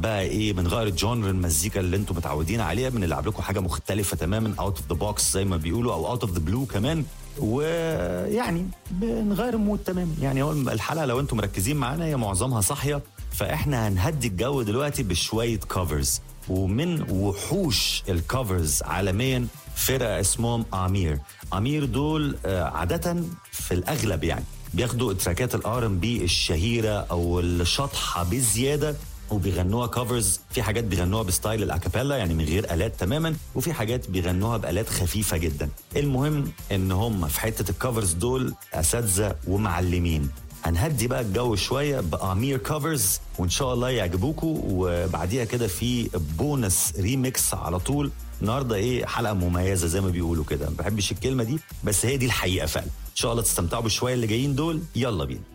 بقى ايه بنغير الجونر المزيكا اللي انتم متعودين عليها بنلعب لكم حاجه مختلفه تماما اوت اوف ذا بوكس زي ما بيقولوا او اوت اوف ذا بلو كمان ويعني بنغير المود تماما يعني هو الحلقه لو انتم مركزين معانا هي معظمها صاحيه فاحنا هنهدي الجو دلوقتي بشويه كفرز ومن وحوش الكفرز عالميا فرقه اسمهم امير امير دول آه، عاده في الاغلب يعني بياخدوا تراكات الار ام بي الشهيره او الشطحه بزياده وبيغنوها كفرز في حاجات بيغنوها بستايل الاكابيلا يعني من غير الات تماما وفي حاجات بيغنوها بالات خفيفه جدا المهم ان هم في حته الكفرز دول اساتذه ومعلمين هنهدي بقى الجو شويه بامير كفرز وان شاء الله يعجبوكم وبعديها كده في بونس ريميكس على طول النهارده ايه حلقه مميزه زي ما بيقولوا كده ما بحبش الكلمه دي بس هي دي الحقيقه فعلا ان شاء الله تستمتعوا بالشويه اللي جايين دول يلا بينا